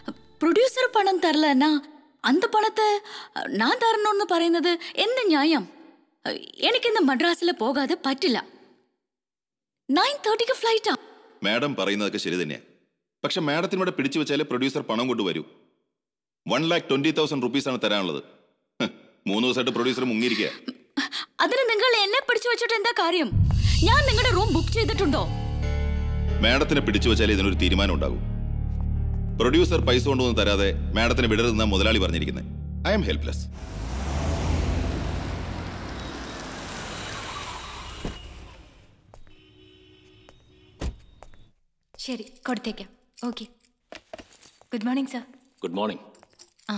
Producer പണം തരലன்னா அந்த പണത്തെ ഞാൻ തരണമെന്ന് പറയുന്നത് എന്ത് ന്യായം എനിക്കിന്ന് മദ്രാസിൽ പോകാതെ പറ്റില്ല നയൻ തേർട്ടിക്ക് ഫ്ലൈറ്റാ മാഡം പറയുന്നതൊക്കെ ശരി തന്നെയാണ് പക്ഷെ മാഡത്തിന് ഇവിടെ പിടിച്ചു വെച്ചാലേ പ്രൊഡ്യൂസർ പണം കൊണ്ടുവരൂ വൺ ലാക്ക് ട്വന്റി തൗസൻഡ് റുപ്പീസാണ് തരാനുള്ളത് ഹ്, മൂന്ന് ദിവസമായിട്ട് പ്രൊഡ്യൂസർ മുങ്ങിയിരിക്കുക അതിന് നിങ്ങൾ എന്നെ പിടിച്ചു വെച്ചിട്ട് എന്താ കാര്യം ഞാൻ നിങ്ങളുടെ റൂം ബുക്ക് ചെയ്തിട്ടുണ്ടോ മാഡത്തിനെ പിടിച്ചു വെച്ചാലേ ഇതിനൊരു തീരുമാനം ഉണ്ടാകും പ്രൊഡ്യൂസർ പൈസ കൊണ്ടൊന്നും തരാതെ മാഡത്തിന് വിടരുതെന്ന മുതലാളി പറഞ്ഞിരിക്കുന്നത് ഐ എം ഹെൽപ്ലെസ് ശരി കൊടുത്തേക്കാം okay good morning sir good morning ആ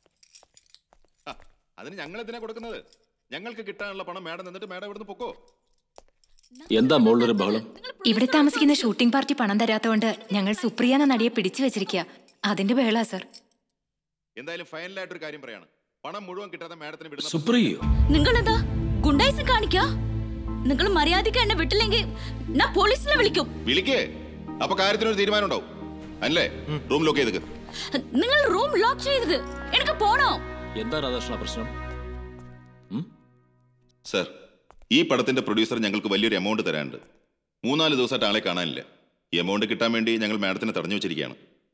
അതിന് ഞങ്ങൾ എന്തിനാ കൊടുക്കുന്നത് ഞങ്ങൾക്ക് കിട്ടാനുള്ള പണം മാഡം നിന്നിട്ട് മാഡം ഇവിടുന്ന് പൊക്കോ എന്താ മോളിലൊരു ബഹളം ഇവിടെ താമസിക്കുന്ന ഷൂട്ടിംഗ് പാർട്ടി പണം തരാത്തതുകൊണ്ട് ഞങ്ങൾ സുപ്രിയ എന്ന നടിയെ പിടിച്ചു വെച്ചിരിക്കുക അതിന്റെ ബഹളാ സർ എന്തായാലും ഫൈനലായിട്ടൊരു കാര്യം പറയാണ് പണം മുഴുവൻ കിട്ടാതെ മാഡത്തിന് വിടുന്ന സുപ്രിയോ നിങ്ങൾ എന്താ ഗുണ്ടായിസം കാണിക്കാ നിങ്ങൾ മര്യാദയ്ക്ക് എന്നെ വിട്ടില്ലെങ്കിൽ ഞാൻ പോലീസിനെ വിളിക്കും വിളിക്കേ അപ്പൊ കാര്യത്തിനൊരു തീരുമാനം ഉണ്ടാവും അല്ലേ റൂം ലോക്ക് ചെയ്തേക്ക് നിങ്ങൾ റൂം ലോക്ക് ചെയ്തത് എനിക്ക് പോണോ എന്താ രാധാകൃഷ്ണ പ്രശ്നം സർ ഈ പടത്തിന്റെ പ്രൊഡ്യൂസർ ഞങ്ങൾക്ക് വലിയൊരു എമൗണ്ട് തരാനുണ്ട് മൂന്നാല് ദിവസമായിട്ട് ആളെ കാണാനില്ല ഈ എമൗണ്ട് കിട്ടാൻ വേണ്ടി ഞങ്ങൾ മാഡത്തിനെ തടഞ്ഞു വെച്ചിരിക്കുകയാണ്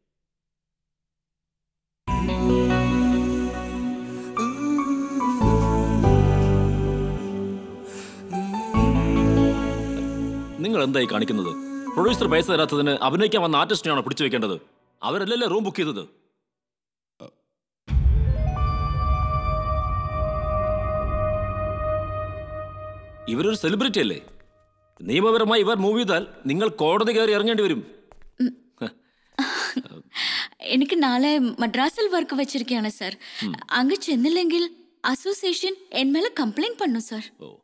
നിങ്ങൾ എന്തായി കാണിക്കുന്നത് പ്രൊഡ്യൂസർ പൈസ തരാത്തതിന് അഭിനയിക്കാൻ വന്ന ആർട്ടിസ്റ്റിനെയാണോ പിടിച്ചു വെക്കേണ്ടത് അവരല്ലല്ലേ റൂം ബുക്ക് ചെയ്തത് ഇവരൊരു സെലിബ്രിറ്റി അല്ലേ നിയമപരമായി ഇവർ മൂവ് ചെയ്താൽ നിങ്ങൾ കോടതി കയറി ഇറങ്ങേണ്ടി വരും എനിക്ക് നാളെ മദ്രാസിൽ വർക്ക് വെച്ചിരിക്കുകയാണ് സർ അങ്ങ് ചെന്നില്ലെങ്കിൽ അസോസിയേഷൻ എന്മേലെ കംപ്ലൈന്റ് പണ്ണു സർ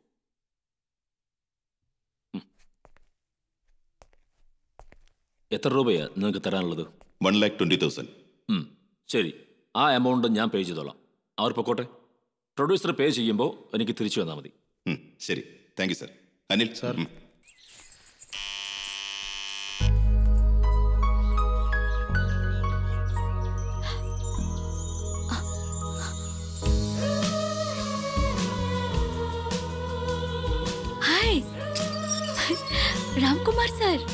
എത്ര രൂപയാ നിങ്ങൾക്ക് തരാനുള്ളത് വൺ ലാക്ക് ട്വന്റി തൗസൻഡ് ഉം, ശരി ആ എമൗണ്ട് ഞാൻ പേ ചെയ്തോളാം അവർ പൊക്കോട്ടെ പ്രൊഡ്യൂസർ പേ ചെയ്യുമ്പോൾ എനിക്ക് തിരിച്ചു വന്നാൽ മതി ശരി thank you sir Anil sir hi Ramkumar sir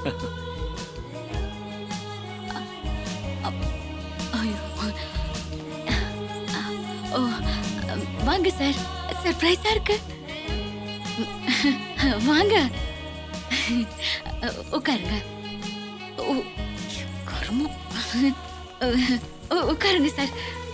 ஐயோ ஓ வாங்க சார் சர்ப்ரைஸா இருக்கு வாங்க உட்காருங்க உ- கருமம் உ- உட்காருங்க சார்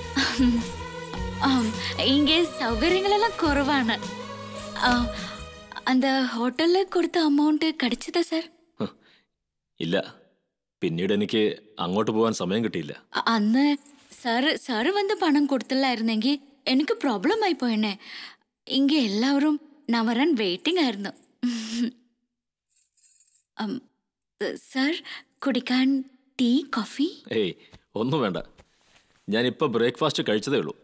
ஆம், இங்கே சௌகரியங்கள் எல்லாம் குறைவான ஆ, அந்த ഹോട്ടലിൽ കൊടുത്ത അമൗണ്ട് കടിച്ചതാ സാർ ഇല്ല പിന്നീട് എനിക്ക് അങ്ങോട്ട് പോകാൻ സമയം കിട്ടിയില്ല അ- അന്ന് സാറ് സാറ് വന്ന് പണം കൊടുത്തില്ലായിരുന്നെങ്കിൽ എനിക്ക് പ്രോബ്ലം ആയി പോയെന്നെ ഇങ്ങ എല്ലാവരും ഞാൻ വരാൻ വെയിറ്റിംഗ് ആയിരുന്നു ഉം, സാർ കുടിക്കാൻ ടീ കോഫി ഏയ് ഒന്നും വേണ്ട ഞാനിപ്പോൾ ബ്രേക്ക്ഫാസ്റ്റ് കഴിച്ചതേ ഉള്ളൂ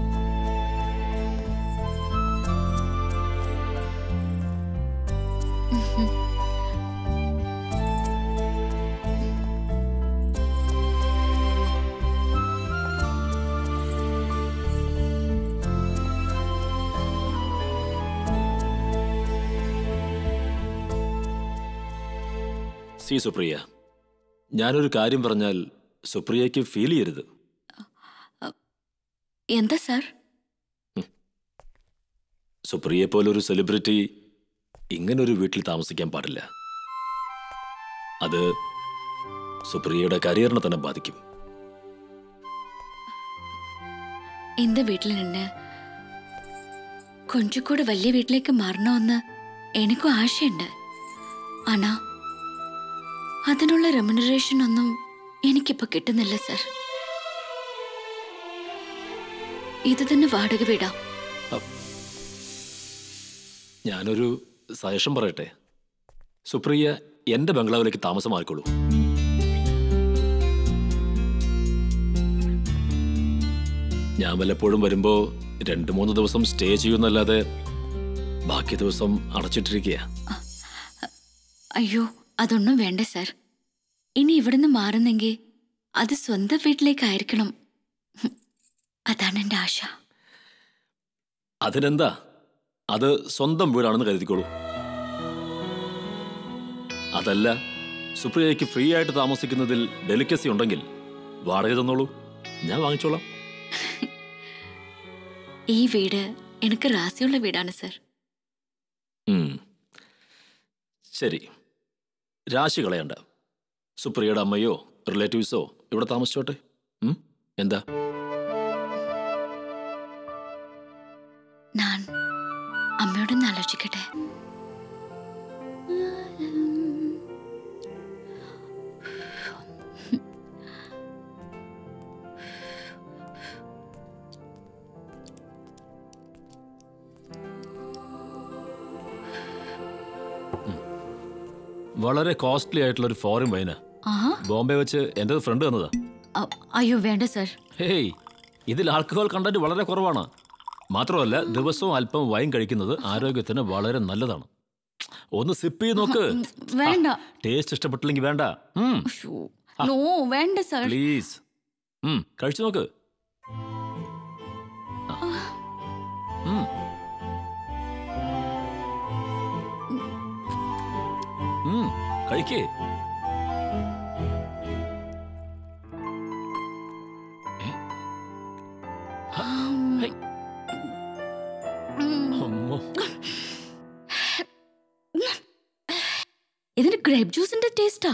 സി സുപ്രിയ ഞാനൊരു കാര്യം പറഞ്ഞാൽ സുപ്രിയയ്ക്ക് ഫീൽ ചെയ്യരുത് എന്താ സാർ സുപ്രിയെ പോലൊരു സെലിബ്രിറ്റി ഇങ്ങനൊരു വീട്ടിൽ താമസിക്കാൻ പാടില്ല അത് സുപ്രിയയുടെ കരിയറിനെ തന്നെ ബാധിക്കും இந்த வீட்டில் நின்று கொஞ்சம் கூட വലിയ വീട്ടിലേക്ക് മാറണമെന്ന് എനിക്കും ആശയുണ്ട് ആണാ അതിനുള്ള റെമുനറേഷൻ ഒന്നും എനിക്കിപ്പോ കിട്ടുന്നില്ല സർ ഇത് തന്നെ വാടക വീടാം ഞാനൊരു സജഷൻ പറയട്ടെ സുപ്രിയ എൻ്റെ ബംഗ്ലാവിലേക്ക് താമസം മാറിക്കോളൂ ഞാൻ വല്ലപ്പോഴും വരുമ്പോൾ രണ്ട് മൂന്ന് ദിവസം സ്റ്റേ ചെയ്യുന്നല്ലാതെ ബാക്കി ദിവസം അടച്ചിട്ടിരിക്കുക അയ്യോ അതൊന്നും വേണ്ട സർ ഇനി ഇവിടുന്ന് മാറുന്നെങ്കിൽ അത് സ്വന്തം വീട്ടിലേക്കായിരിക്കണം ഹും. അതാണ് എൻ്റെ ആശ അതിനെന്താ അത് സ്വന്തം വീടാണെന്ന് കരുതിക്കോളൂ അതല്ല സുപ്രിയയ്ക്ക് ഫ്രീ ആയിട്ട് താമസിക്കുന്നതിൽ ഡെലിക്കസി ഉണ്ടെങ്കിൽ വാടക തന്നോളൂ ഞാൻ വാങ്ങിച്ചോളാം ഈ വീട് എനിക്ക് റാസിയുള്ള വീടാണ് സർ ഉം. ശരി രാശി കളയണ്ട സുപ്രിയയുടെ അമ്മയോ റിലേറ്റീവ്സോ ഇവിടെ താമസിച്ചോട്ടെ ഉം? എന്താ ഞാൻ അമ്മയോടൊന്ന് ആലോചിക്കട്ടെ വളരെ കോസ്റ്റ്ലി ആയിട്ടുള്ള ഒരു ഫോറിൻ വൈന് ആഹാ ബോംബെ വെച്ച് എൻ്റെ ഫ്രണ്ട് തന്നതാ അ- അയ്യോ വേണ്ട സർ ഹേയ് ഇതിൽ ആൽക്കഹോൾ കണ്ടന്റ് വളരെ കുറവാണ് മാത്രമല്ല ദിവസവും അല്പം വൈൻ കഴിക്കുന്നത് ആരോഗ്യത്തിന് വളരെ നല്ലതാണ് ഒന്ന് സിപ്പ് ചെയ്ത് നോക്ക് വേണ്ട ടേസ്റ്റ് ഇഷ്ടപ്പെട്ടില്ലെങ്കിൽ വേണ്ട ശ്ശോ. നോ വേണ്ട സർ പ്ലീസ് കഴിച്ചു നോക്ക് ആ. ഉം. ഉം, കഴിക്കേ ഏ? ഹ, ഹൈ. അമ്മോ. ഇതിന് ഗ്രേപ്പ് ജ്യൂസിന്റെ ടേസ്റ്റാ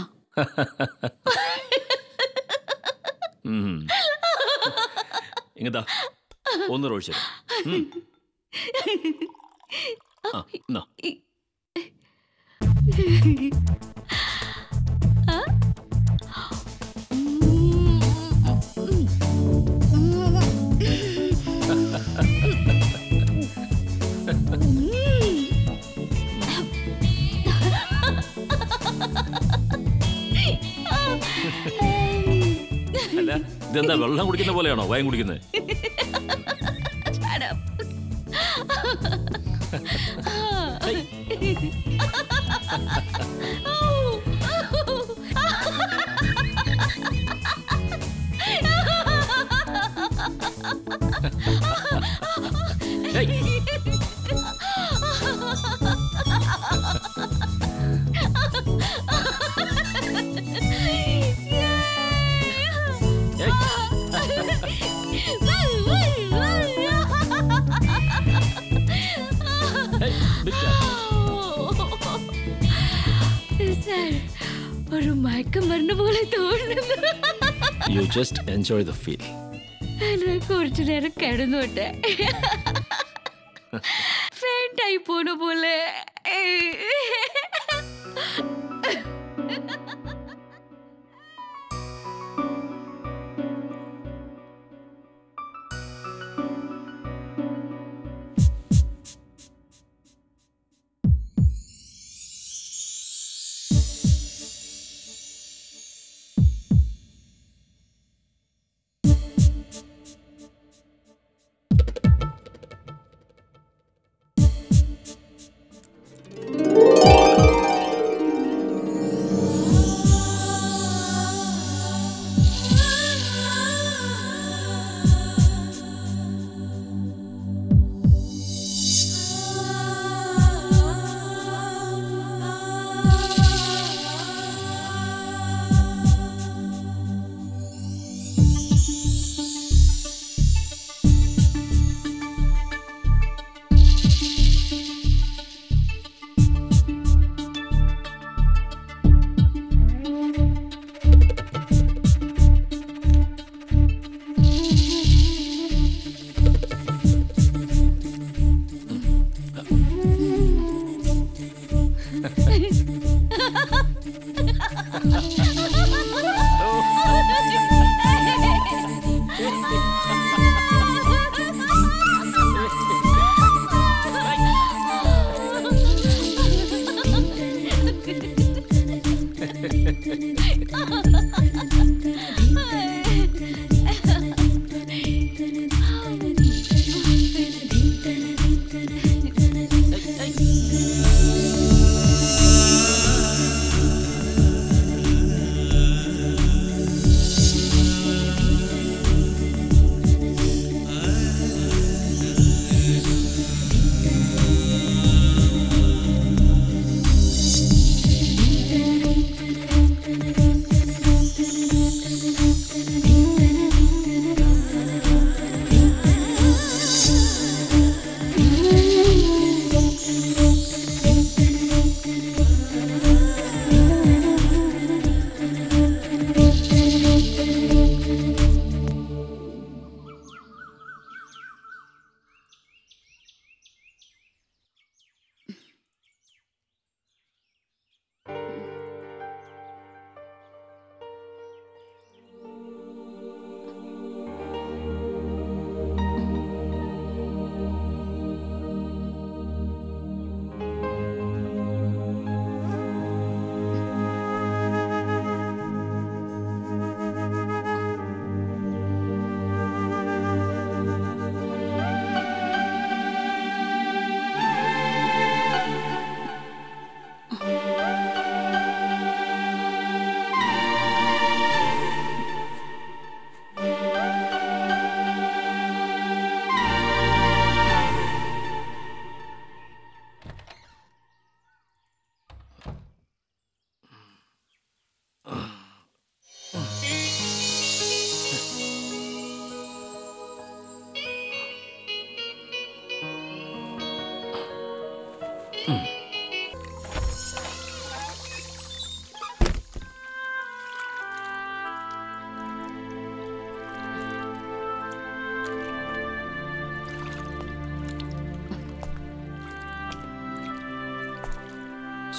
ഉം. ഇങ്ങതാ ഒന്ന് ഒഴിച്ചു എന്നാ അല്ല ഇതെന്താ വെള്ളം കുടിക്കുന്ന പോലെയാണോ വയം കുടിക്കുന്നത് Shut up. Sir, ഒരു മയക്കം മരുന്ന് പോലെ തോന്നുന്നു you just enjoy the feel ഞാൻ കുറച്ചു നേരം കിടന്നോട്ടെ ഫേണ്ടായി പോണ പോലെ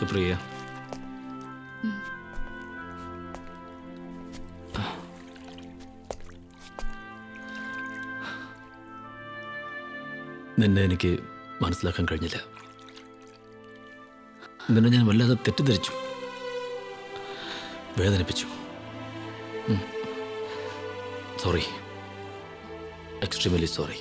സുപ്രിയ നിന്നെ എനിക്ക് മനസ്സിലാക്കാൻ കഴിഞ്ഞില്ല നിന്നെ ഞാൻ വല്ലാതെ തെറ്റിദ്ധരിച്ചു വേദനിപ്പിച്ചു സോറി എക്സ്ട്രീമലി സോറി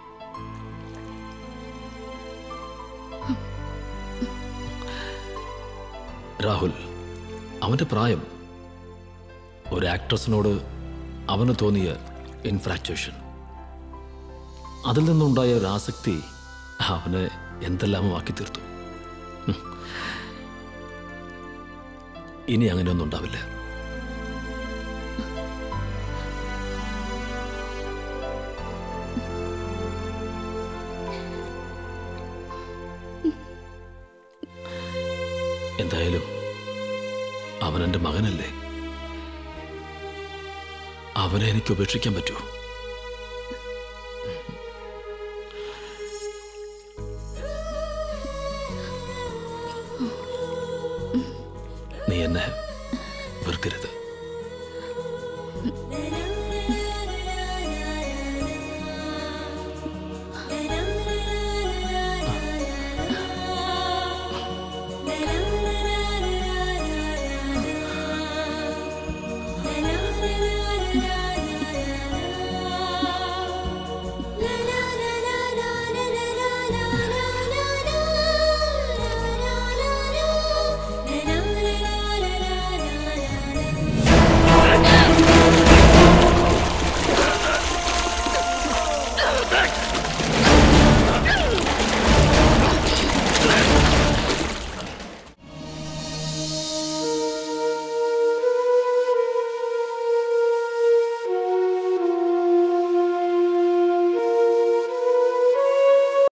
രാഹുൽ അവൻ്റെ പ്രായം ഒരു ആക്ട്രസിനോട് അവന് തോന്നിയ ഇൻഫ്രാക്ച്വേഷൻ അതിൽ നിന്നുണ്ടായ ഒരു ആസക്തി അവനെ എന്തെല്ലാമോ ആക്കി തീർത്തു ഉം. ഇനി അങ്ങനെയൊന്നും ഉണ്ടാവില്ല എന്തായാലും അവൻ എൻ്റെ മകനല്ലേ അവനെ എനിക്ക് ഉപേക്ഷിക്കാൻ പറ്റുമോ